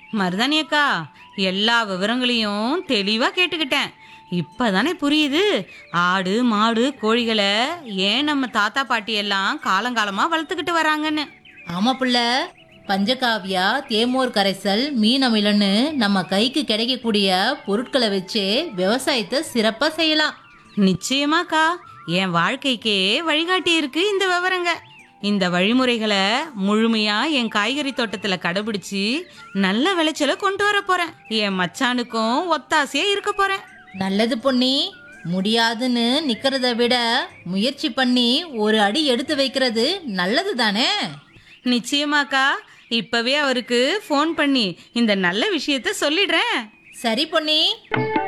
மருதாணி அக்கா எல்லா விவரங்களையும் தெளிவா கேட்டுக்கிட்டேன் இப்பதானே புரியுது ஆடு மாடு கோழிகளை ஏன் நம்ம தாத்தா பாட்டி எல்லாம் காலங்காலமா வளர்த்துக்கிட்டு வராங்கன்னு ஆமா புள்ள பஞ்சகாவியா தேமோர் கரைசல் மீன் அமிலன்னு நம்ம கைக்கு கிடைக்கக்கூடிய பொருட்களை வச்சே விவசாயத்தை சிறப்பா செய்யலாம் நிச்சயமாக்கா என் வாழ்க்கைக்கே வழிகாட்டி இருக்கு இந்த விவரங்க இந்த வழிமுறைகளை முழுமையா என் காய்கறி தோட்டத்துல கடைபிடிச்சு நல்ல விளைச்சலை கொண்டு வர போறேன் என் மச்சானுக்கும் ஒத்தாசையா இருக்க போறேன் நல்லது பொன்னி முடியாதுன்னு நிக்கிறத விட முயற்சி பண்ணி ஒரு அடி எடுத்து வைக்கிறது நல்லது தானே நிச்சயமாக்கா இப்பவே அவருக்கு ஃபோன் பண்ணி இந்த நல்ல விஷயத்த சொல்லிடுறேன் சரி பொன்னி